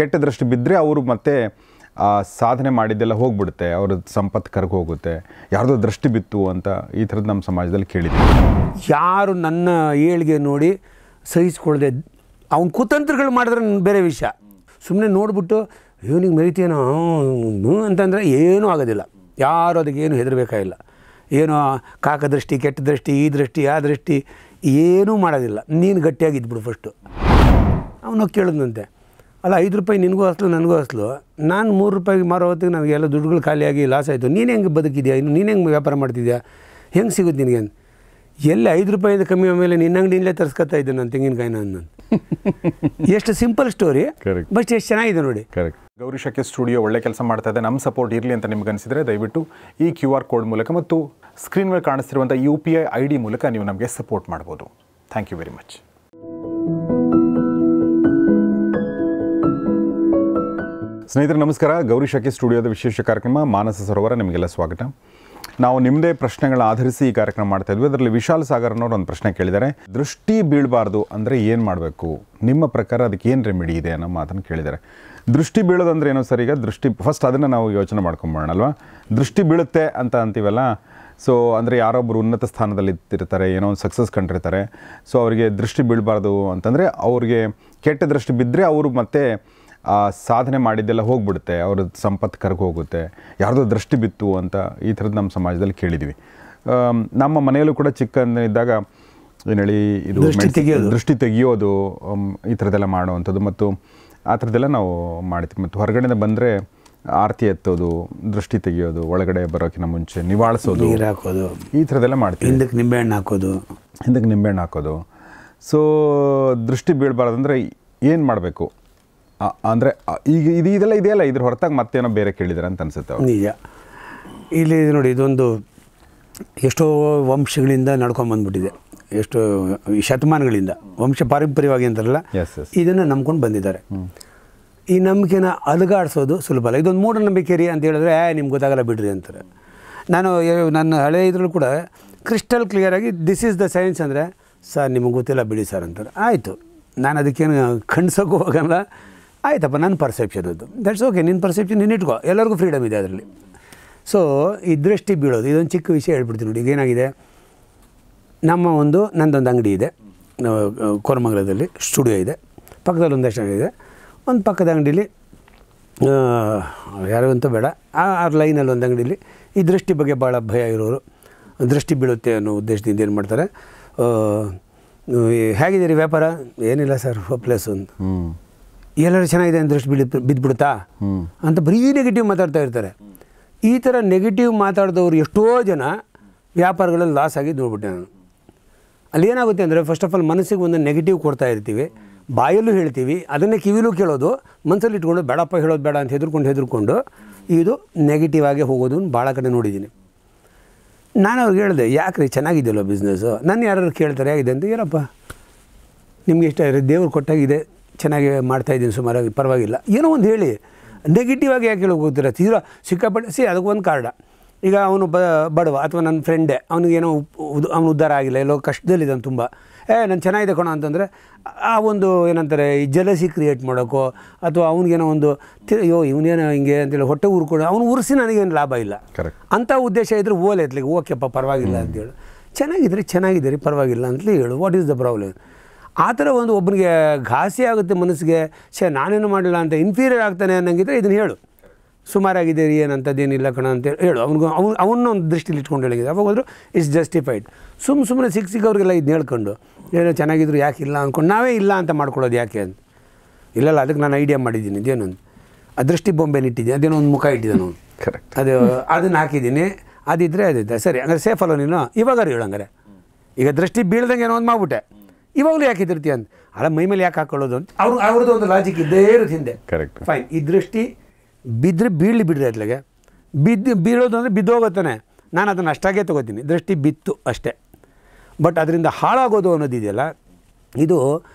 ಕೆಟ್ಟ ದೃಷ್ಟಿ ಬಿದ್ದರೆ ಅವರು ಮತ್ತೆ ಆ ಸಾಧನೆ ಮಾಡಿದ್ದೆಲ್ಲ ಹೋಗ್ಬಿಡುತ್ತೆ ಅವ್ರ ಸಂಪತ್ತು ಕರ್ಗೆ ಹೋಗುತ್ತೆ ಯಾರ್ದೋ ದೃಷ್ಟಿ ಬಿತ್ತು ಅಂತ ಈ ಥರದ್ದು ನಮ್ಮ ಸಮಾಜದಲ್ಲಿ ಕೇಳಿದ್ವಿ ಯಾರು ನನ್ನ ಏಳಿಗೆ ನೋಡಿ ಸಹಿಸ್ಕೊಳ್ದೆ ಅವ್ನ ಕುತಂತ್ರಗಳು ಮಾಡಿದ್ರೆ ನನ್ ಬೇರೆ ವಿಷಯ ಸುಮ್ಮನೆ ನೋಡ್ಬಿಟ್ಟು ಇವನಿಗೆ ಮರಿತೀನೋ ಹ್ಮ್ ಅಂತಂದರೆ ಏನೂ ಆಗೋದಿಲ್ಲ ಯಾರು ಅದಕ್ಕೆ ಏನು ಹೆದರಬೇಕಾಗಿಲ್ಲ ಏನೋ ಕಾಕ ದೃಷ್ಟಿ ಕೆಟ್ಟ ದೃಷ್ಟಿ ಈ ದೃಷ್ಟಿ ಆ ದೃಷ್ಟಿ ಏನೂ ಮಾಡೋದಿಲ್ಲ ನೀನು ಗಟ್ಟಿಯಾಗಿದ್ಬಿಡು ಫಸ್ಟು ಅವನು ಕೇಳಿದ್ನಂತೆ ಅಲ್ಲ ಐದು ರೂಪಾಯಿ ನಿನಗೂ ಅಸಲು ನನಗೂ ಅಸಲು ನಾನು ಮೂರು ರೂಪಾಯಿಗೆ ಮಾರೋ ಹೊತ್ತಿಗೆ ನನಗೆಲ್ಲ ದುಡ್ಡುಗಳು ಖಾಲಿಯಾಗಿ ಲಾಸ್ ಆಯಿತು ನೀನು ಹೆಂಗೆ ಬದುಕಿದ್ಯಾ ಇನ್ನು ನೀನು ಹೆಂಗೆ ವ್ಯಾಪಾರ ಮಾಡ್ತಿದ್ಯಾ ಹೆಂಗೆ ಸಿಗುತ್ತೆ ನಿನಗೆ ಅಂತ ಎಲ್ಲಿ ಐದು ರೂಪಾಯಿಂದ ಕಮ್ಮಿ ಆಮೇಲೆ ನಿನ್ನ ಅಂಗಡಿಯಲ್ಲೇ ತರಿಸ್ಕೊತಾ ಇದ್ದೆ ನಾನು ತೆಂಗಿನಕಾಯಿನ ನಾನು ಎಷ್ಟು ಸಿಂಪಲ್ ಸ್ಟೋರಿ Correct. ಬಟ್ ಎಷ್ಟು ಚೆನ್ನಾಗಿದೆ ನೋಡಿ ಕರೆಕ್ಟ್ ಗೌರಿ ಶಕ್ಕೆ ಸ್ಟುಡಿಯೋ ಒಳ್ಳೆ ಕೆಲಸ ಮಾಡ್ತಾ ಇದೆ ನಮ್ಮ ಸಪೋರ್ಟ್ ಇರಲಿ ಅಂತ ನಿಮ್ಗೆ ಅನಿಸಿದರೆ ದಯವಿಟ್ಟು ಈ ಕ್ಯೂ ಆರ್ ಕೋಡ್ ಮೂಲಕ ಮತ್ತು ಸ್ಕ್ರೀನ್ ಮೇಲೆ ಕಾಣಿಸ್ತಿರುವಂಥ U P I I D ಮೂಲಕ ನೀವು ನಮಗೆ ಸಪೋರ್ಟ್ ಮಾಡ್ಬೋದು ಥ್ಯಾಂಕ್ ಯು ವೆರಿ ಮಚ್ ಸ್ನೇಹಿತರೆ ನಮಸ್ಕಾರ ಗೌರಿ ಶಕ್ಕೆ ಸ್ಟುಡಿಯೋದ ವಿಶೇಷ ಕಾರ್ಯಕ್ರಮ ಮಾನಸ ಸರೋವರ ನಿಮಗೆಲ್ಲ ಸ್ವಾಗತ ನಾವು ನಿಮ್ಮದೇ ಪ್ರಶ್ನೆಗಳನ್ನ ಆಧರಿಸಿ ಈ ಕಾರ್ಯಕ್ರಮ ಮಾಡ್ತಾ ಇದ್ವಿ ಅದರಲ್ಲಿ ವಿಶಾಲ್ ಸಾಗರ್ ಅನ್ನೋರು ಒಂದು ಪ್ರಶ್ನೆ ಕೇಳಿದ್ದಾರೆ ದೃಷ್ಟಿ ಬೀಳಬಾರ್ದು ಅಂದರೆ ಏನು ಮಾಡಬೇಕು ನಿಮ್ಮ ಪ್ರಕಾರ ಅದಕ್ಕೆ ಏನು ರೆಮಿಡಿ ಇದೆ ಅನ್ನೋ ಮಾತನ್ನು ಕೇಳಿದ್ದಾರೆ ದೃಷ್ಟಿ ಬೀಳೋದಂದ್ರೆ ಏನೋ ಸರ್ ಈಗ ದೃಷ್ಟಿ ಫಸ್ಟ್ ಅದನ್ನು ನಾವು ಯೋಚನೆ ಮಾಡ್ಕೊಂಬೋಣ ಅಲ್ವಾ ದೃಷ್ಟಿ ಬೀಳುತ್ತೆ ಅಂತ ಅಂತೀವಲ್ಲ ಸೊ ಅಂದರೆ ಯಾರೊಬ್ಬರು ಉನ್ನತ ಸ್ಥಾನದಲ್ಲಿ ಇರ್ತಾರೆ ಏನೋ ಒಂದು ಸಕ್ಸಸ್ ಕಂಡಿರ್ತಾರೆ ಸೊ ಅವರಿಗೆ ದೃಷ್ಟಿ ಬೀಳಬಾರ್ದು ಅಂತಂದರೆ ಅವ್ರಿಗೆ ಕೆಟ್ಟ ದೃಷ್ಟಿ ಬಿದ್ದರೆ ಅವರು ಮತ್ತೆ ಆ ಸಾಧನೆ ಮಾಡಿದ್ದೆಲ್ಲ ಹೋಗ್ಬಿಡುತ್ತೆ ಅವ್ರ ಸಂಪತ್ತು ಕರ್ಗೆ ಹೋಗುತ್ತೆ ಯಾರ್ದೋ ದೃಷ್ಟಿ ಬಿತ್ತು ಅಂತ ಈ ಥರದ್ದು ನಮ್ಮ ಸಮಾಜದಲ್ಲಿ ಕೇಳಿದ್ವಿ ಆಮ್, ನಮ್ಮ ಮನೆಯಲ್ಲೂ ಕೂಡ ಚಿಕ್ಕಂದಿದ್ದಾಗ ಏನು ಹೇಳಿ ಇದು ದೃಷ್ಟಿ ಮೆಡ್ಸ್- ತೆಗೆಯೋದು. ದೃಷ್ಟಿ ತೆಗೆಯೋದು ಆಮ್, ಈ ಥರದ್ದೆಲ್ಲ ಮಾಡುವಂಥದ್ದು ಮತ್ತು ಆ ಥರದ್ದೆಲ್ಲ ನಾವು ಮಾಡ್ತೀವಿ ಮತ್ತು ಹೊರಗಡೆಯಿಂದ ಬಂದರೆ ಆರತಿ ಎತ್ತೋದು ದೃಷ್ಟಿ ತೆಗೆಯೋದು ಒಳಗಡೆ ಬರೋಕ್ಕಿಂತ ಮುಂಚೆ ನಿವಾಳಿಸೋದು ನೀರು ಹಾಕೋದು ಈ ಥರದ್ದೆಲ್ಲ ಮಾಡ್ತೀವಿ ಹಿಂದಕ್ಕೆ ನಿಂಬೆಹಣ್ಣು ಹಾಕೋದು ಹಿಂದಕ್ಕೆ ನಿಂಬೆಹಣ್ಣು ಹಾಕೋದು ಸೊ ದೃಷ್ಟಿ ಬೀಳಬಾರ್ದಂದ್ರೆ ಏನು ಮಾಡಬೇಕು ಅಂದರೆ ಈಗ ಇದು ಇದೆಲ್ಲ ಇದೆಯಲ್ಲ ಇದ್ರ ಹೊರತಾಗಿ ಮತ್ತೇನೋ ಬೇರೆ ಕೇಳಿದಾರೆ ಅಂತ ಅನ್ಸುತ್ತೆ ಅವ್ರು ನಿಜ ಇಲ್ಲಿ ನೋಡಿ ಇದೊಂದು ಎಷ್ಟೋ ವಂಶಗಳಿಂದ ನಡ್ಕೊಂಬಂದ್ಬಿಟ್ಟಿದೆ ಎಷ್ಟೋ ಈ ಶತಮಾನಗಳಿಂದ ವಂಶ ಪಾರಂಪರ್ಯವಾಗಿ ಅಂತಾರಲ್ಲ ಎಸ್ ಎಸ್ ಇದನ್ನು ನಂಬ್ಕೊಂಡು ಬಂದಿದ್ದಾರೆ ಈ ನಂಬಿಕೆನ ಅಲುಗಾಡಿಸೋದು ಸುಲಭ ಅಲ್ಲ ಇದೊಂದು ಮೂಢನಂಬಿಕೆ ರೀ ಅಂತ ಹೇಳಿದ್ರೆ "ಏ, ನಿಮ್ಗೆ ಗೊತ್ತಾಗಲ್ಲ ಬಿಡ್ರಿ ಅಂತಾರೆ ನಾನು ಏ- ನನ್ನ ಹಳೆ ಇದ್ರಲ್ಲೂ ಕೂಡ ಕ್ರಿಸ್ಟಲ್ ಕ್ಲಿಯರಾಗಿ ದಿಸ್ ಈಸ್ ದ ಸೈನ್ಸ್ ಅಂದರೆ ಸರ್ ನಿಮಗೆ ಗೊತ್ತಿಲ್ಲ ಬಿಡಿ ಸರ್ ಅಂತಾರೆ ಆಯಿತು ನಾನು ಅದಕ್ಕೇನು ಖಂಡ್ಸೋಕ್ಕೂ ಹೋಗಲ್ಲ ಆಯ್ತಪ್ಪ ನನ್ನ ಪರ್ಸೆಪ್ಷನ್ ಅದು ದಟ್ಸ್ ಓಕೆ ನಿನ್ನ ಪರ್ಸೆಪ್ಷನ್ ನೀನು ಇಟ್ಕೋ ಎಲ್ಲರಿಗೂ ಫ್ರೀಡಮ್ ಇದೆ ಅದರಲ್ಲಿ ಸೊ ಈ ದೃಷ್ಟಿ ಬೀಳೋದು ಇದೊಂದು ಚಿಕ್ಕ ವಿಷಯ ಹೇಳ್ಬಿಡ್ತೀನಿ ನೋಡಿ ಈಗ ಏನಾಗಿದೆ ನಮ್ಮ ಒಂದು ನಂದೊಂದು ಅಂಗಡಿ ಇದೆ ನಾವು, ಆ, ಕೋರಮಂಗಲದಲ್ಲಿ ಸ್ಟುಡಿಯೋ ಇದೆ ಪಕ್ಕದಲ್ಲಿ ಒಂದಷ್ಟು ಅಂಗಡಿ ಇದೆ ಒಂದು ಪಕ್ಕದ ಅಂಗಡೀಲಿ ಯಾರು ಅಂತ ಬೇಡ ಆ ಆ ಲೈನಲ್ಲಿ ಒಂದು ಅಂಗಡೀಲಿ ಈ ದೃಷ್ಟಿ ಬಗ್ಗೆ ಭಾಳ ಭಯ ಇರೋರು ದೃಷ್ಟಿ ಬೀಳುತ್ತೆ ಅನ್ನೋ ಉದ್ದೇಶದಿಂದ ಏನು ಮಾಡ್ತಾರೆ ಆ, ಈ ಹೇಗಿದ್ದೀರಿ ವ್ಯಾಪಾರ ಏನಿಲ್ಲ ಸರ್ ಹೋಪ್ಲೆಸ್ ಅಂತ ಹ್ಞೂ ಎಲ್ಲರೂ ಚೆನ್ನಾಗಿದೆ ಅಂತ ದೃಷ್ಟಿ ಬಿಡಿ ಬಿದ್ದುಬಿಡುತ್ತಾ ಹ್ಞೂ ಅಂತ ಬರೀ ನೆಗೆಟಿವ್ ಮಾತಾಡ್ತಾ ಇರ್ತಾರೆ ಈ ಥರ ನೆಗೆಟಿವ್ ಮಾತಾಡಿದವರು ಎಷ್ಟೋ ಜನ ವ್ಯಾಪಾರಗಳಲ್ಲಿ ಲಾಸ್ ಆಗಿ ನೋಡ್ಬಿಟ್ಟೆ ನಾನು ಅಲ್ಲಿ ಏನಾಗುತ್ತೆ ಅಂದರೆ ಫಸ್ಟ್ ಆಫ್ ಆಲ್ ಮನಸ್ಸಿಗೆ ಒಂದು ನೆಗೆಟಿವ್ ಕೊಡ್ತಾ ಇರ್ತೀವಿ ಬಾಯಲ್ಲೂ ಹೇಳ್ತೀವಿ ಅದನ್ನೇ ಕಿವಿಲೂ ಕೇಳೋದು ಮನಸ್ಸಲ್ಲಿ ಇಟ್ಕೊಂಡು ಬೇಡಪ್ಪ ಹೇಳೋದು ಬೇಡ ಅಂತ ಹೆದರ್ಕೊಂಡು ಹೆದರ್ಕೊಂಡು ಇದು ನೆಗೆಟಿವ್ ಆಗಿ ಹೋಗೋದು ಭಾಳ ಕಡೆ ನೋಡಿದ್ದೀನಿ ನಾನು ಅವ್ರಿಗೆ ಹೇಳಿದೆ ಯಾಕ್ರಿ ಚೆನ್ನಾಗಿದೆಯಲ್ಲ ಬಿಸ್ನೆಸ್ಸು ನನ್ನ ಯಾರು ಕೇಳ್ತಾರೆ ಹೇಗಿದೆ ಅಂತ ಏನಪ್ಪ ನಿಮಗೆ ಇಷ್ಟ ಇರೋ ದೇವ್ರು ಕೊಟ್ಟಾಗಿದೆ ಚೆನ್ನಾಗಿ ಮಾಡ್ತಾಯಿದ್ದೀನಿ ಸುಮಾರಾಗಿ ಪರವಾಗಿಲ್ಲ ಏನೋ ಒಂದು ಹೇಳಿ ನೆಗೆಟಿವ್ ಆಗಿ ಯಾಕೆ ಹೇಳೋಕೆ ಹೋಗ್ತೀರ ತೀರಾ ಸಿಕ್ಕಾಪಟ್ಟೆ ಸಿ ಅದಕ್ಕೊಂದು ಕಾರಣ ಈಗ ಅವನು ಬ ಬಡವ ಅಥವಾ ನನ್ನ ಫ್ರೆಂಡೇ ಅವನಿಗೇನೋ ಅವನು ಉದ್ಧಾರ ಆಗಿಲ್ಲ ಎಲ್ಲೋ ಕಷ್ಟದಲ್ಲಿದ್ದಾನೆ ತುಂಬ ಏ ನಾನು ಚೆನ್ನಾಗಿದೆ ಕಣೋ ಅಂತಂದರೆ ಆ ಒಂದು ಏನಂತಾರೆ ಈ ಜಲಸಿ ಕ್ರಿಯೇಟ್ ಮಾಡೋಕ್ಕೋ ಅಥವಾ ಅವ್ನಿಗೇನೋ ಒಂದು ತಿ- ಅಯ್ಯೋ ಇವನೇನೋ ಹಿಂಗೆ ಅಂತೇಳಿ ಹೊಟ್ಟೆ ಉರ್ಕೊಂಡು ಅವನು ಉರಿಸಿ ನನಗೇನು ಲಾಭ ಇಲ್ಲ ಕರೆಕ್ಟ್ ಅಂಥ ಉದ್ದೇಶ ಇದ್ದರೆ ಓಲೆ ಎತ್ಲಿಕ್ಕೆ ಓಕೆಪ್ಪ ಪರವಾಗಿಲ್ಲ ಅಂತೇಳು ಚೆನ್ನಾಗಿದ್ರಿ ಚೆನ್ನಾಗಿದ್ದೀರಿ ಪರವಾಗಿಲ್ಲ ಅಂತಲೇ ಹೇಳು ವಾಟ್ ಈಸ್ ದ ಪ್ರಾಬ್ಲಮ್ ಆ ಥರ ಒಂದು ಒಬ್ಬನಿಗೆ ಘಾಸಿ ಆಗುತ್ತೆ ಮನಸ್ಸಿಗೆ ಛೇ ನಾನೇನು ಮಾಡಿಲ್ಲ ಅಂತ ಇನ್ಫೀರಿಯರ್ ಆಗ್ತಾನೆ ಅನ್ನಂಗಿದ್ರೆ ಇದನ್ನು ಹೇಳು ಸುಮಾರಾಗಿದ್ದೀರಿ ಏನಂಥದ್ದೇನಿಲ್ಲ ಕಣ ಅಂತ ಹೇಳು ಅವ್ನಿಗೂ ಅವ್ನು ಅವನ್ನ ಒಂದು ದೃಷ್ಟಿಲಿ ಇಟ್ಕೊಂಡು ಹೇಳಿಗಿದೆ ಅವಾಗ ಹೋದ್ರು ಇಟ್ಸ್ ಜಸ್ಟಿಫೈಡ್ ಸುಮ್ಮ ಸುಮ್ಮನೆ ಸಿಕ್ಕ ಸಿಕ್ಕವ್ರಿಗೆಲ್ಲ ಇದನ್ನ ಹೇಳ್ಕೊಂಡು ಏನೋ ಚೆನ್ನಾಗಿದ್ರು ಯಾಕೆ ಇಲ್ಲ ಅಂದ್ಕೊಂಡು ನಾವೇ ಇಲ್ಲ ಅಂತ ಮಾಡ್ಕೊಳ್ಳೋದು ಯಾಕೆ ಅಂತ ಇಲ್ಲಲ್ಲ ಅದಕ್ಕೆ ನಾನು ಐಡಿಯಾ ಮಾಡಿದ್ದೀನಿ ಇದೇನು ಅಂತ ಅದೃಷ್ಟಿ ಬೊಂಬೆನ ಇಟ್ಟಿದ್ದೀನಿ ಅದೇನೋ ಒಂದು ಮುಖ ಇಟ್ಟಿದ್ದಾನೆ ಅವನು ಕರೆಕ್ಟ್ ಅದು ಅದನ್ನು ಹಾಕಿದ್ದೀನಿ ಅದಿದ್ದರೆ ಅದಿದ್ದೆ ಸರಿ ಹಂಗಾರೆ ಸೇಫ್ ಅಲ್ಲ ನೀನು ಇವಾಗಾರು ಹೇಳು ಹಂಗಾರೆ ಈಗ ದೃಷ್ಟಿ ಬೀಳ್ದಂಗೆ ಏನೋ ಒಂದು ಮಾಡ್ಬಿಟ್ಟೆ ಇವಾಗಲೂ ಯಾಕೆ ಇದಿರ್ತೀಯ ಅಂತ ಅಲ್ಲ ಮೈ ಮೇಲೆ ಯಾಕೆ ಹಾಕೊಳ್ಳೋದು ಅಂತ ಅವ್ರು ಅವ್ರದ್ದು ಒಂದು ಲಾಜಿಕ್ ಇದ್ದೇ ಇರುತ್ತೆ ಹಿಂದೆ ಕರೆಕ್ಟ್ ಫೈನ್ ಈ ದೃಷ್ಟಿ ಬಿದ್ದರೆ ಬೀಳಲಿ ಬಿಡ್ರಿ ಅತ್ಲಾಗೆ ಬಿದ್ದು ಬೀಳೋದು ಅಂದರೆ ಬಿದ್ದೋಗುತ್ತಾನೆ ನಾನು ಅದನ್ನು ಅಷ್ಟಾಗೆ ತೊಗೋತೀನಿ ದೃಷ್ಟಿ ಬಿತ್ತು ಅಷ್ಟೇ ಬಟ್ ಅದರಿಂದ ಹಾಳಾಗೋದು ಅನ್ನೋದಿದೆಯಲ್ಲ ಇದು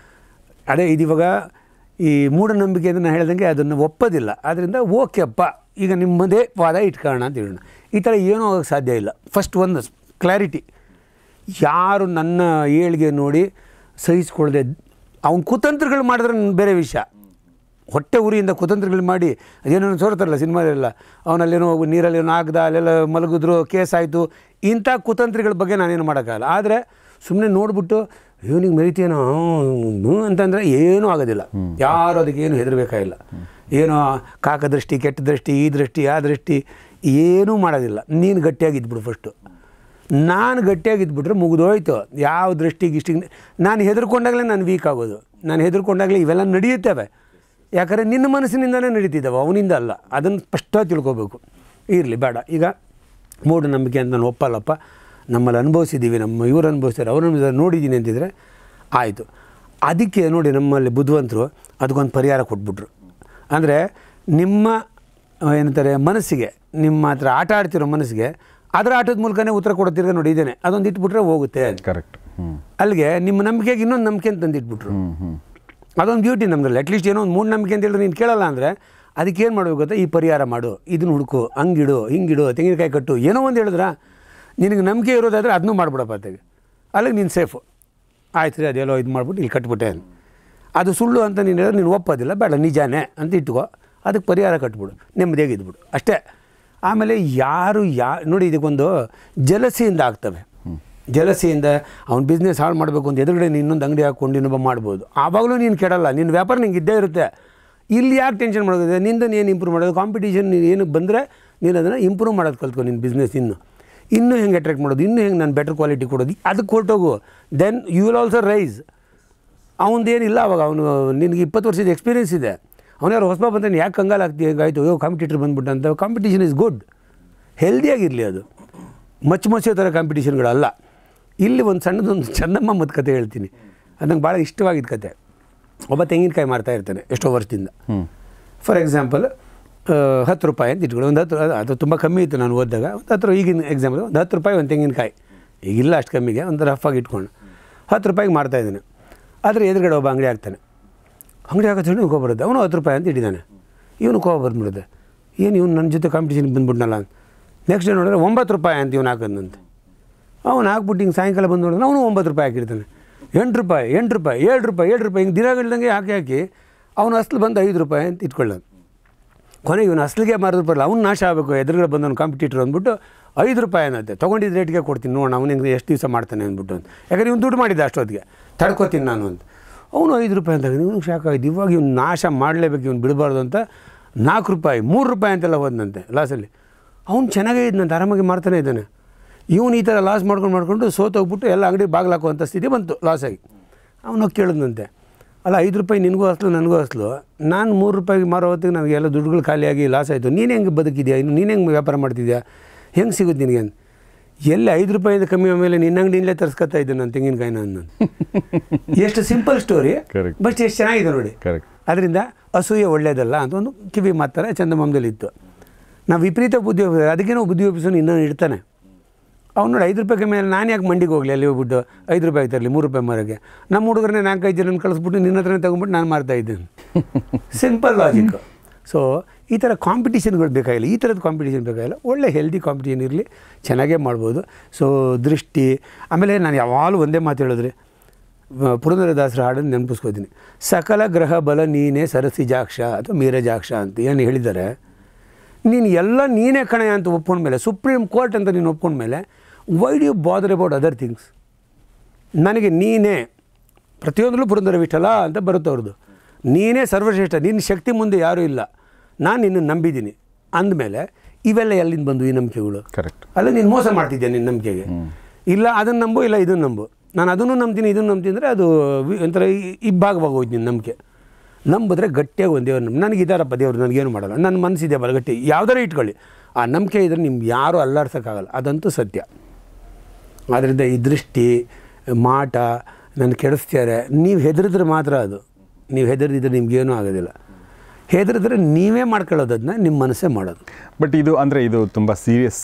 ಅದೇ ಇದಿವಾಗ ಈ ಮೂಢನಂಬಿಕೆ ಅಂತ ನಾನು ಹೇಳ್ದಂಗೆ ಅದನ್ನು ಒಪ್ಪೋದಿಲ್ಲ ಆದ್ದರಿಂದ ಓಕೆಪ್ಪ ಈಗ ನಿಮ್ಮದೇ ವಾದ ಇಟ್ಕೊಳ್ಳೋಣ ಅಂತ ಹೇಳೋಣ ಈ ಥರ ಏನೂ ಆಗೋಕ್ಕೆ ಸಾಧ್ಯ ಇಲ್ಲ ಫಸ್ಟ್ ಒಂದು ಕ್ಲಾರಿಟಿ ಯಾರು ನನ್ನ ಏಳಿಗೆ ನೋಡಿ ಸಹಿಸ್ಕೊಳ್ದೆ ಅವ್ನ ಕುತಂತ್ರಗಳು ಮಾಡಿದ್ರೆ ನನ್ ಬೇರೆ ವಿಷಯ ಹೊಟ್ಟೆ ಉರಿಯಿಂದ ಕುತಂತ್ರಗಳು ಮಾಡಿ ಅದೇನೋ ಸೋರ್ತಾರಲ್ಲ ಸಿನಿಮಾದಲ್ಲೆಲ್ಲ ಅವನಲ್ಲೇನೋ ನೀರಲ್ಲಿ ಏನೋ ಹಾಕ್ದ ಅಲ್ಲೆಲ್ಲ ಮಲಗಿದ್ರು ಕೇಸ್ ಆಯಿತು ಇಂಥ ಕುತಂತ್ರಿಗಳ ಬಗ್ಗೆ ನಾನೇನು ಮಾಡೋಕ್ಕಾಗಲ್ಲ ಆದರೆ ಸುಮ್ಮನೆ ನೋಡ್ಬಿಟ್ಟು ಇವನಿಗೆ ಮೆರಿತೀನೋ ಹ್ಞೂ ಅಂತಂದರೆ ಏನೂ ಆಗೋದಿಲ್ಲ ಯಾರು ಅದಕ್ಕೆ ಏನು ಹೆದರಬೇಕಾಗಿಲ್ಲ ಏನೋ ಕಾಕ ದೃಷ್ಟಿ ಕೆಟ್ಟ ದೃಷ್ಟಿ ಈ ದೃಷ್ಟಿ ಆ ದೃಷ್ಟಿ ಏನೂ ಮಾಡೋದಿಲ್ಲ ನೀನು ಗಟ್ಟಿಯಾಗಿದ್ಬಿಡು ಫಸ್ಟು ನಾನು ಗಟ್ಟಿಯಾಗಿದ್ಬಿಟ್ರೆ ಮುಗಿದೋಯ್ತು ಯಾವ ದೃಷ್ಟಿ ಗಿಷ್ಟಿಗೆ ನಾನು ಹೆದರ್ಕೊಂಡಾಗಲೇ ನಾನು ವೀಕ್ ಆಗೋದು ನಾನು ಹೆದರ್ಕೊಂಡಾಗಲೇ ಇವೆಲ್ಲ ನಡೆಯುತ್ತವೆ ಯಾಕಂದರೆ ನಿನ್ನ ಮನಸ್ಸಿನಿಂದಲೇ ನಡೀತಿದ್ದಾವೆ ಅವನಿಂದ ಅಲ್ಲ ಅದನ್ನು ಸ್ಪಷ್ಟವಾಗಿ ತಿಳ್ಕೊಬೇಕು ಇರಲಿ ಬೇಡ ಈಗ ಮೂಢನಂಬಿಕೆ ಅಂತ ನಾನು ಒಪ್ಪಲ್ಲಪ್ಪ ನಮ್ಮಲ್ಲಿ ಅನುಭವಿಸಿದ್ದೀವಿ ನಮ್ಮ ಇವ್ರು ಅನುಭವಿಸ್ತಾರೆ ಅವ್ರು ಅನುಭವಿಸ್ತಾರೆ ನೋಡಿದ್ದೀನಿ ಅಂತಿದ್ರೆ ಆಯಿತು ಅದಕ್ಕೆ ನೋಡಿ ನಮ್ಮಲ್ಲಿ ಬುದ್ಧಿವಂತರು ಅದಕ್ಕೊಂದು ಪರಿಹಾರ ಕೊಟ್ಬಿಟ್ರು ಅಂದರೆ ನಿಮ್ಮ ಆ, ಏನಂತಾರೆ ಮನಸ್ಸಿಗೆ ನಿಮ್ಮ ಹತ್ರ ಆಟ ಆಡ್ತಿರೋ ಮನಸ್ಸಿಗೆ ಅದರ ಆಟದ ಮೂಲಕನೇ ಉತ್ತರ ಕೊಡ್ತಿರೋ ನೋಡಿ ಇದ್ದೇನೆ ಅದೊಂದು ಇಟ್ಬಿಟ್ರೆ ಹೋಗುತ್ತೆ ಕರೆಕ್ಟ್ ಹ್ಞೂ ಅಲ್ಲಿಗೆ ನಿಮ್ಮ ನಂಬಿಕೆಗೆ ಇನ್ನೊಂದು ನಂಬಿಕೆ ಅಂತ ತಂದಿಟ್ಬಿಟ್ರು ಹ್ಞೂ ಹ್ಞೂ ಅದೊಂದು ಬ್ಯೂಟಿ ನಮ್ಮದ್ರಲ್ಲಿ ಅಟ್ಲೀಸ್ಟ್ ಏನೋ ಒಂದು ಮೂಢನಂಬಿಕೆ ಅಂತ ಹೇಳಿದ್ರೆ ನೀನು ಕೇಳಲ್ಲ ಅಂದರೆ ಅದಕ್ಕೆ ಏನು ಮಾಡಬೇಕು ಗೊತ್ತಾ ಈ ಪರಿಹಾರ ಮಾಡು ಇದನ್ನು ಹುಡುಕು ಹಂಗಿಡು ಹಿಂಗಿಡು ತೆಂಗಿನಕಾಯಿ ಕಟ್ಟು ಏನೋ ಒಂದು ಹೇಳಿದ್ರ ನಿನಗೆ ನಂಬಿಕೆ ಇರೋದಾದರೆ ಅದನ್ನೂ ಮಾಡ್ಬಿಡಪ್ಪ ಅತ್ತಾಗೆ ಅಲ್ಲಿಗೆ ನೀನು ಸೇಫು ಆಯ್ತು ರೀ ಅದೆಲ್ಲೋ ಇದು ಮಾಡ್ಬಿಟ್ಟು ಇಲ್ಲಿ ಕಟ್ಬಿಟ್ಟೆ ಅದು ಸುಳ್ಳು ಅಂತ ನೀನು ಹೇಳಿದ್ರೆ ನೀನು ಒಪ್ಪೋದಿಲ್ಲ ಬೇಡ ನಿಜಾನೇ ಅಂತ ಇಟ್ಕೋ ಅದಕ್ಕೆ ಪರಿಹಾರ ಕಟ್ಬಿಡು ನೆಮ್ಮದಿಯಾಗಿ ಇದ್ಬಿಡು ಅಷ್ಟೇ ಆಮೇಲೆ ಯಾರು ಯಾ ನೋಡಿ ಇದಕ್ಕೊಂದು ಜಲಸಿಯಿಂದ ಆಗ್ತವೆ ಜಲಸಿಯಿಂದ ಅವ್ನ ಬಿಸ್ನೆಸ್ ಹಾಳು ಮಾಡಬೇಕು ಅಂತ ಎದುರುಗಡೆ ನೀನು ಇನ್ನೊಂದು ಅಂಗಡಿ ಹಾಕ್ಕೊಂಡು ಇನ್ನೊಬ್ಬ ಮಾಡ್ಬೋದು ಆವಾಗಲೂ ನೀನು ಕೆಡಲ್ಲ ನಿನ್ನ ವ್ಯಾಪಾರ ನಿಂಗೆ ಇದ್ದೇ ಇರುತ್ತೆ ಇಲ್ಲಿ ಯಾಕೆ ಟೆನ್ಷನ್ ಮಾಡೋದು ನಿಂದು ಏನು ಇಂಪ್ರೂವ್ ಮಾಡೋದು ಕಾಂಪಿಟೇಷನ್ ನೀನು ಏನಕ್ಕೆ ಬಂದರೆ ನೀನು ಅದನ್ನು ಇಂಪ್ರೂವ್ ಮಾಡೋದು ಕಲ್ತ್ಕೊ ನಿನ್ನ ಬಿಸ್ನೆಸ್ ಇನ್ನು ಇನ್ನೂ ಹೆಂಗೆ ಅಟ್ರಾಕ್ಟ್ ಮಾಡೋದು ಇನ್ನೂ ಹೆಂಗೆ ನಾನು ಬೆಟರ್ ಕ್ವಾಲಿಟಿ ಕೊಡೋದು ಅದಕ್ಕೆ ಹೊರಟೋಗು then you will also rise ಅವನದೇನಿಲ್ಲ ಅವಾಗ ಅವನು ನಿನಗೆ ಇಪ್ಪತ್ತು ವರ್ಷದ ಎಕ್ಸ್ಪೀರಿಯನ್ಸ್ ಇದೆ ಅವನು ಯಾರು ಹೊಸಬ ಬಂತಾನೆ ಯಾಕೆ ಕಂಗಾಲ ಆಗ್ತಿ ಆಯಿತು ಅಯ್ಯೋ ಕಾಂಪಿಟೇಟರ್ ಬಂದ್ಬಿಟ್ಟ ಅಂತ ಕಾಂಪಿಟೇಷನ್ ಇಸ್ ಗುಡ್ ಹೆಲ್ದಿಯಾಗಿರಲಿ ಅದು ಮಚ್ಚ ಮಚ್ಚೋ ಥರ ಕಾಂಪಿಟೇಷನ್ಗಳಲ್ಲ ಇಲ್ಲಿ ಒಂದು ಸಣ್ಣದೊಂದು ಚಂದಮ್ಮ ಮತ್ತು ಕತೆ ಹೇಳ್ತೀನಿ ಅದು ನಂಗೆ ಭಾಳ ಇಷ್ಟವಾಗಿದ್ದ ಕತೆ ಒಬ್ಬ ತೆಂಗಿನಕಾಯಿ ಮಾರ್ತಾ ಇರ್ತಾನೆ ಎಷ್ಟೋ ವರ್ಷದಿಂದ ಫಾರ್ ಎಕ್ಸಾಂಪಲ್ ಹತ್ತು ರೂಪಾಯಿ ಅಂತ ಇಟ್ಕೊಳ್ಳಿ ಒಂದು ಹತ್ತು ಅದು- ಅದು ತುಂಬ ಕಮ್ಮಿ ಇತ್ತು ನಾನು ಓದಿದಾಗ ಒಂದು ಹತ್ತು ರೂ- ಈಗಿನ ಎಕ್ಸಾಂಪಲ್ ಒಂದು ಹತ್ತು ರೂಪಾಯಿ ಒಂದು ತೆಂಗಿನಕಾಯಿ ಈಗಿಲ್ಲ ಅಷ್ಟು ಕಮ್ಮಿಗೆ ಒಂದು ರಫಾಗಿ ಇಟ್ಕೊಂಡು ಹತ್ತು ರೂಪಾಯಿಗೆ ಮಾರ್ತಾ ಇದ್ದಾನೆ ಆದರೆ ಎದುರುಗಡೆ ಒಬ್ಬ ಅಂಗಡಿ ಆಗ್ತಾನೆ ಅಂಗಡಿ ಹಾಕೋ ತಕ್ಷಣ ಕೋಪ ಬರುತ್ತೆ ಅವನು ಹತ್ತು ರೂಪಾಯಿ ಅಂತ ಇಟ್ಟಿದ್ದಾನೆ ಇವನು ಕೋಪ ಬಂದ್ಬಿಡುತ್ತೆ ಏನು ಇವನು ನನ್ನ ಜೊತೆ ಕಾಂಪಿಟೇಷನ್ಗೆ ಬಂದ್ಬಿಟ್ನಲ್ಲ ಅಂತ ನೆಕ್ಸ್ಟ್ ಡೇ ನೋಡಿದ್ರೆ ಒಂಬತ್ತು ರೂಪಾಯಿ ಅಂತ ಇವನು ಹಾಕೋದಂತೆ ಅವನು ಹಾಕ್ಬಿಟ್ಟು ಹಿಂಗೆ ಸಾಯಂಕಾಲ ಬಂದು ನೋಡಿದ್ರೆ ಅವನು ಒಂಬತ್ತು ರೂಪಾಯಿ ಹಾಕಿರ್ತಾನೆ ಎಂಟು ರೂಪಾಯಿ ಎಂಟು ರೂಪಾಯಿ ಏಳು ರೂಪಾಯಿ ಏಳು ರೂಪಾಯಿ ಹಿಂಗೆ ದಿನಗಳ್ದಂಗೆ ಹಾಕಿ ಹಾಕಿ ಅವನು ಅಸಲು ಬಂದು ಐದು ರೂಪಾಯಿ ಅಂತ ಇಟ್ಕೊಳ್ಳೋದು ಕೊನೆಗೆ ಇವನು ಅಸಲಿಗೆ ಮಾರಿದ್ರು ಬರಲ್ಲ ಅವ್ನು ನಾಶ ಆಗಬೇಕು ಎದುರುಗಡೆ ಬಂದವನು ಕಾಂಪಿಟೇಟರ್ ಅಂದ್ಬಿಟ್ಟು ಐದು ರೂಪಾಯಿ ಅನ್ನತ್ತೆ ತೊಗೊಂಡಿದ್ದ ರೇಟ್ಗೆ ಕೊಡ್ತೀನಿ ನೋಡೋಣ ಅವನು ಹಿಂಗೆ ಎಷ್ಟು ದಿವಸ ಮಾಡ್ತಾನೆ ಅಂದ್ಬಿಟ್ಟು ಅಂತ ಯಾಕಂದ್ರೆ ಇವ್ನು ದುಡ್ಡು ಮಾಡಿದ್ದ ಅಷ್ಟೊತ್ತಿಗೆ ತಡ್ಕೊತೀನಿ ನಾನು ಅಂತ ಅವನು ಐದು ರೂಪಾಯಿ ಅಂತ ಇವನು ಶಾಕ್ ಆಗಿದೆ ಇವಾಗ ಇವ್ನು ನಾಶ ಮಾಡಲೇಬೇಕು ಇವ್ನು ಬಿಡಬಾರ್ದು ಅಂತ ನಾಲ್ಕು ರೂಪಾಯಿ ಮೂರು ರೂಪಾಯಿ ಅಂತೆಲ್ಲ ಹೋದಂತೆ ಲಾಸಲ್ಲಿ ಅವ್ನು ಚೆನ್ನಾಗೇ ಇದ್ನಂತೆ ಆರಾಮಾಗಿ ಮಾಡ್ತಾನೆ ಇದ್ದಾನೆ ಇವನು ಈ ಥರ ಲಾಸ್ ಮಾಡ್ಕೊಂಡು ಮಾಡ್ಕೊಂಡು ಸೋತೋಗ್ಬಿಟ್ಟು ಎಲ್ಲ ಅಂಗಡಿ ಬಾಗಿಲಾಕುವಂಥ ಸ್ಥಿತಿ ಬಂತು ಲಾಸಾಗಿ ಅವನು ಕೇಳಿದ್ನಂತೆ ಅಲ್ಲ ಐದು ರೂಪಾಯಿ ನಿನಗೂ ಅಸಲು ನನಗೂ ಅಸಲು ನಾನು ಮೂರು ರೂಪಾಯಿಗೆ ಮಾರೋ ಹೊತ್ತಿಗೆ ನನಗೆಲ್ಲ ದುಡ್ಡುಗಳು ಖಾಲಿಯಾಗಿ ಲಾಸ್ ಆಯಿತು ನೀನು ಹೆಂಗೆ ಬದುಕಿದ್ಯಾ ಇನ್ನು ನೀನು ಹೆಂಗೆ ವ್ಯಾಪಾರ ಮಾಡ್ತಿದ್ಯಾ ಹೆಂಗೆ ಸಿಗುತ್ತೆ ನಿನಗೆ ಅಂತ ಎಲ್ಲಿ ಐದು ರೂಪಾಯಿಂದ ಕಮ್ಮಿ ಆಮೇಲೆ ನಿನ್ನ ಅಂಗಡಿಯಲ್ಲೇ ತರಿಸ್ಕೊತಾ ಇದ್ದೆ ನಾನು ತೆಂಗಿನಕಾಯಿನ ನಾನು ಎಷ್ಟು ಸಿಂಪಲ್ ಸ್ಟೋರಿ Correct. ಬಟ್ ಎಷ್ಟು ಚೆನ್ನಾಗಿದೆ ನೋಡಿ ಕರೆಕ್ಟ್ ಅದರಿಂದ ಅಸೂಯೆ ಒಳ್ಳೆಯದಲ್ಲ ಅಂತ ಒಂದು ಕಿವಿ ಮಾತಾರ ಚಂದಮಾಮದಲ್ಲಿ ಇತ್ತು ನಾವು ವಿಪರೀತ ಬುದ್ಧಿ ಒಪ್ಪಿದ್ರೆ ಅದಕ್ಕೆ ನಾವು ಬುದ್ಧಿ ಒಪ್ಪಿಸೋನು ಇನ್ನೂ ಇಡ್ತಾನೆ ಅವ್ನು ನೋಡಿ ಐದು ರೂಪಾಯಿ ಮೇಲೆ ನಾನು ಯಾಕೆ ಮಂಡಿಗೆ ಹೋಗಲಿ ಅಲ್ಲಿ ಹೋಗ್ಬಿಟ್ಟು ಐದು ರೂಪಾಯಿ ತರಲಿ ಮೂರು ರೂಪಾಯಿ ಮಾರೋಕ್ಕೆ ನಮ್ಮ ಹುಡುಗರನ್ನೇ ನಾಲ್ಕೈದು ಜನ ಕಳಿಸ್ಬಿಟ್ಟು ನಿನ್ನ ಹತ್ರನೇ ತೊಗೊಂಬಿಟ್ಟು ನಾನು ಮಾರ್ತಾ ಇದ್ದೇನೆ ಸಿಂಪಲ್ ಲಾಜಿಕ್ ಸೊ ಈ ಥರ ಕಾಂಪಿಟೇಷನ್ಗಳು ಬೇಕಾಗಿಲ್ಲ ಈ ಥರದ ಕಾಂಪಿಟೇಷನ್ ಬೇಕಾಗಿಲ್ಲ ಒಳ್ಳೆ ಹೆಲ್ದಿ ಕಾಂಪಿಟೇಷನ್ ಇರಲಿ ಚೆನ್ನಾಗೇ ಮಾಡ್ಬೋದು ಸೊ ದೃಷ್ಟಿ ಆಮೇಲೆ ನಾನು ಯಾವಾಗಲೂ ಒಂದೇ ಮಾತು ಹೇಳಿದ್ರೆ ವ- ಪುರಂದರದಾಸರ ಹಾಡನ್ನು ನೆನಪಿಸ್ಕೋತೀನಿ ಸಕಲ ಗ್ರಹ ಬಲ ನೀನೇ ಸರಸಿಜಾಕ್ಷ ಅಥವಾ ಮೀರಜಾಕ್ಷ ಅಂತ ಏನು ಹೇಳಿದ್ದಾರೆ ನೀನು ಎಲ್ಲ ನೀನೇ ಕಣೆ ಅಂತ ಒಪ್ಕೊಂಡ್ಮೇಲೆ ಸುಪ್ರೀಂ ಕೋರ್ಟ್ ಅಂತ ನೀನು ಒಪ್ಕೊಂಡ್ಮೇಲೆ why do you bother about other things ನನಗೆ ನೀನೇ ಪ್ರತಿಯೊಂದರಲ್ಲೂ ಪುರಂದರ ವಿಠಲ ಅಂತ ಬರುತ್ತೆ ಅವ್ರದ್ದು ನೀನೇ ಸರ್ವಶ್ರೇಷ್ಠ ನಿನ್ನ ಶಕ್ತಿ ಮುಂದೆ ಯಾರೂ ಇಲ್ಲ ನಾನು ನಿನ್ನ ನಂಬಿದ್ದೀನಿ ಅಂದಮೇಲೆ ಇವೆಲ್ಲ ಎಲ್ಲಿಂದ ಬಂದು ಈ ನಂಬಿಕೆಗಳು ಕರೆಕ್ಟ್ ಅಲ್ಲ ನೀನು ಮೋಸ ಮಾಡ್ತಿದ್ಯಾ ನಿನ್ನ ನಂಬಿಕೆಗೆ ಇಲ್ಲ ಅದನ್ನು ನಂಬು ಇಲ್ಲ ಇದನ್ನು ನಂಬು ನಾನು ಅದನ್ನು ನಂಬ್ತೀನಿ ಇದನ್ನು ನಂಬ್ತೀನಿ ಅಂದರೆ ಅದು ವಿ- ಒಂಥರ ಇ- ಇಬ್ಬಾಗವಾಗಿ ಹೋಯ್ತು ನಿನ್ನ ನಂಬಿಕೆ ನಂಬಿದ್ರೆ ಗಟ್ಟಿಯಾಗಿ ಒಂದು ದೇವ್ರು ನಂಬಿ ನನಗೆ ಇದ್ದಾರಪ್ಪ ದೇವ್ರು ನನಗೇನು ಮಾಡಲ್ಲ ನನ್ನ ಮನಸ್ಸಿದೆ ಬಲ ಗಟ್ಟಿ ಯಾವ್ದಾರ ಇಟ್ಕೊಳ್ಳಿ ಆ ನಂಬಿಕೆ ಇದ್ರೆ ನಿಮ್ಗೆ ಯಾರೂ ಅಲ್ಲಾಡ್ಸೋಕ್ಕಾಗಲ್ಲ ಅದಂತೂ ಸತ್ಯ ಆದ್ದರಿಂದ ಈ ದೃಷ್ಟಿ ಮಾಟ ನನ್ನ ಕೆಡಿಸ್ತಾರೆ ನೀವು ಹೆದರಿದ್ರೆ ಮಾತ್ರ ಅದು ನೀವು ಹೆದರಿದ್ರೆ ನಿಮ್ಗೇನೂ ಆಗೋದಿಲ್ಲ ಹೆದರಿದ್ರೆ ನೀವೇ ಮಾಡ್ಕೊಳ್ಳೋದು ಅದನ್ನ ನಿಮ್ಮ ಮನಸ್ಸೇ ಮಾಡೋದು ಬಟ್ ಇದು ಅಂದರೆ ಇದು ತುಂಬ ಸೀರಿಯಸ್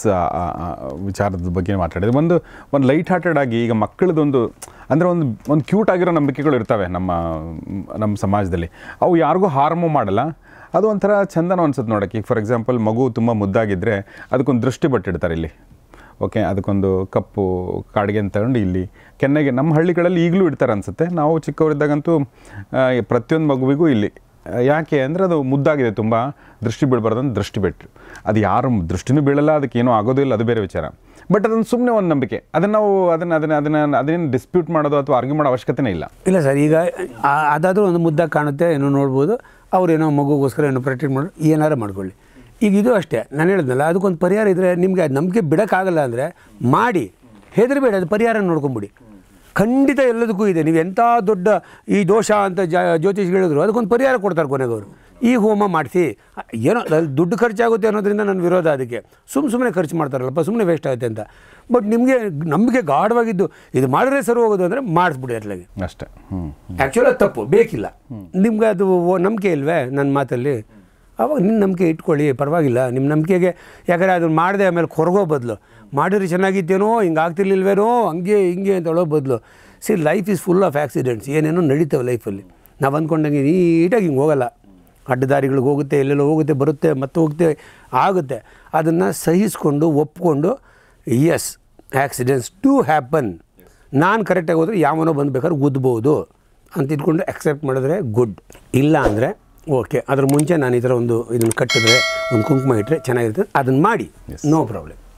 ವಿಚಾರದ ಬಗ್ಗೆ ಮಾತಾಡಿದೆ ಒಂದು ಒಂದು ಲೈಟ್ ಹಾರ್ಟೆಡ್ ಆಗಿ ಈಗ ಮಕ್ಕಳದೊಂದು ಅಂದರೆ ಒಂದು ಒಂದು ಕ್ಯೂಟ್ ಆಗಿರೋ ನಂಬಿಕೆಗಳು ಇರ್ತವೆ ನಮ್ಮ ನಮ್ಮ ಸಮಾಜದಲ್ಲಿ ಅವು ಯಾರಿಗೂ ಹಾರ್ಮು ಮಾಡಲ್ಲ ಅದು ಒಂಥರ ಚಂದನ ಅನ್ಸುತ್ತೆ ನೋಡೋಕ್ಕೆ ಈಗ ಫಾರ್ ಎಕ್ಸಾಂಪಲ್ ಮಗು ತುಂಬ ಮುದ್ದಾಗಿದ್ದರೆ ಅದಕ್ಕೊಂದು ದೃಷ್ಟಿ ಬಟ್ಟಿಡ್ತಾರೆ ಇಲ್ಲಿ ಓಕೆ ಅದಕ್ಕೊಂದು ಕಪ್ಪು ಕಾಡಿಗೆ ಅಂತ ತಗೊಂಡು ಇಲ್ಲಿ ಕೆನ್ನೆಗೆ ನಮ್ಮ ಹಳ್ಳಿಗಳಲ್ಲಿ ಈಗಲೂ ಇಡ್ತಾರೆ ಅನಿಸುತ್ತೆ ನಾವು ಚಿಕ್ಕವರಿದ್ದಾಗಂತೂ ಆ, ಪ್ರತಿಯೊಂದು ಮಗುವಿಗೂ ಇಲ್ಲಿ ಯಾಕೆ ಅಂದರೆ ಅದು ಮುದ್ದಾಗಿದೆ ತುಂಬ ದೃಷ್ಟಿ ಬೀಳಬಾರ್ದು ಅಂತ ದೃಷ್ಟಿ ಬಿಟ್ಟರು ಅದು ಯಾರು ದೃಷ್ಟಿನೂ ಬೀಳಲ್ಲ ಅದಕ್ಕೆ ಏನೂ ಆಗೋದಿಲ್ಲ ಅದು ಬೇರೆ ವಿಚಾರ ಬಟ್ ಅದನ್ನು ಸುಮ್ಮನೆ ಒಂದು ನಂಬಿಕೆ ಅದನ್ನು ನಾವು ಅದನ್ನು ಅದನ್ನು ಅದನ್ನು ಅದನ್ನು ಡಿಸ್ಪ್ಯೂಟ್ ಮಾಡೋದು ಅಥವಾ ಆರ್ಗ್ಯೂ ಮಾಡೋ ಅವಶ್ಯಕತೆನೇ ಇಲ್ಲ ಇಲ್ಲ ಸರ್ ಈಗ ಆ- ಅದಾದರೂ ಒಂದು ಮುದ್ದಾಗಿ ಕಾಣುತ್ತೆ ಏನೋ ನೋಡ್ಬೋದು ಅವ್ರೇನೋ ಮಗುಗೋಸ್ಕರ ಏನೋ ಪ್ರೊಟೆಕ್ಟ್ ಮಾಡಿ ಏನಾರು ಮಾಡ್ಕೊಳ್ಳಿ ಈಗ ಇದು ಅಷ್ಟೇ ನಾನು ಹೇಳಿದ್ನಲ್ಲ ಅದಕ್ಕೊಂದು ಪರಿಹಾರ ಇದ್ದರೆ ನಿಮಗೆ ಅದು ನಂಬಿಕೆ ಬಿಡೋಕ್ಕಾಗಲ್ಲ ಅಂದರೆ ಮಾಡಿ ಹೆದರಬೇಡಿ ಅದು ಪರಿಹಾರ ನೋಡ್ಕೊಂಬಿಡಿ ಖಂಡಿತ ಎಲ್ಲದಕ್ಕೂ ಇದೆ ನೀವು ಎಂಥ ದೊಡ್ಡ ಈ ದೋಷ ಅಂತ ಜ ಜ್ಯೋತಿಷ್ ಹೇಳಿದ್ರು ಅದಕ್ಕೊಂದು ಪರಿಹಾರ ಕೊಡ್ತಾರೆ ಕೊನೆಗವರು ಈ ಹೋಮ ಮಾಡಿಸಿ ಏನೋ ಅದ್ರಲ್ಲಿ ದುಡ್ಡು ಖರ್ಚಾಗುತ್ತೆ ಅನ್ನೋದ್ರಿಂದ ನನ್ನ ವಿರೋಧ ಅದಕ್ಕೆ ಸುಮ್ಮ ಸುಮ್ಮನೆ ಖರ್ಚು ಮಾಡ್ತಾರಲ್ಲಪ್ಪ ಸುಮ್ಮನೆ ವೇಸ್ಟ್ ಆಗುತ್ತೆ ಅಂತ ಬಟ್ ನಿಮಗೆ ನಂಬಿಕೆ ಗಾಢವಾಗಿದ್ದು ಇದು ಮಾಡಿದ್ರೆ ಸರಿ ಹೋಗೋದು ಅಂದರೆ ಮಾಡಿಸ್ಬಿಡಿ ಅತ್ಲಾಗೆ ಅಷ್ಟೇ ಹ್ಞೂ ಆ್ಯಕ್ಚುಲಿ ಅದು ತಪ್ಪು ಬೇಕಿಲ್ಲ ನಿಮ್ಗೆ ಅದು ಓ- ನಂಬಿಕೆ ಇಲ್ವೇ ನನ್ನ ಮಾತಲ್ಲಿ ಅವಾಗ ನಿಮ್ಮ ನಂಬಿಕೆ ಇಟ್ಕೊಳ್ಳಿ ಪರವಾಗಿಲ್ಲ ನಿಮ್ಮ ನಂಬಿಕೆಗೆ ಯಾಕಂದರೆ ಅದನ್ನು ಮಾಡಿದೆ ಆಮೇಲೆ ಕೊರಗೋ ಬದಲು ಮಾಡಿದ್ರೆ ಚೆನ್ನಾಗಿತ್ತೇನೋ ಹಿಂಗೆ ಆಗ್ತಿರ್ಲಿಲ್ವೇನೋ ಹಂಗೆ ಹಿಂಗೆ ಅಂತ ಹೇಳೋ ಬದಲು see life is full of accidents ಏನೇನೋ ನಡೀತವೆ ಲೈಫಲ್ಲಿ ನಾವು ಅಂದ್ಕೊಂಡಂಗೆ ನೀಟಾಗಿ ಹಿಂಗೆ ಹೋಗಲ್ಲ ಅಡ್ಡದಾರಿಗಳಿಗೆ ಹೋಗುತ್ತೆ ಎಲ್ಲೆಲ್ಲೋ ಹೋಗುತ್ತೆ ಬರುತ್ತೆ ಮತ್ತೆ ಹೋಗುತ್ತೆ ಆಗುತ್ತೆ ಅದನ್ನು ಸಹಿಸ್ಕೊಂಡು ಒಪ್ಕೊಂಡು ಎಸ್ ಆಕ್ಸಿಡೆಂಟ್ಸ್ ಟು ಹ್ಯಾಪನ್ ನಾನು ಕರೆಕ್ಟಾಗಿ ಹೋದರೆ ಯಾವನೋ ಬಂದು ಬೇಕಾದ್ರೆ ಗುದ್ಬೋದು ಅಂತ ಇಟ್ಕೊಂಡು ಅಕ್ಸೆಪ್ಟ್ ಮಾಡಿದ್ರೆ ಗುಡ್ ಇಲ್ಲ ಅಂದರೆ ಓಕೆ ಅದ್ರ ಮುಂಚೆ ನಾನು ಈ ಥರ ಒಂದು ಇದನ್ನು ಕಟ್ಟಿದ್ರೆ ಒಂದು ಕುಂಕುಮ ಇಟ್ಟರೆ ಚೆನ್ನಾಗಿರ್ತದೆ ಅದನ್ನು ಮಾಡಿ ನೋ ಪ್ರಾಬ್ಲಮ್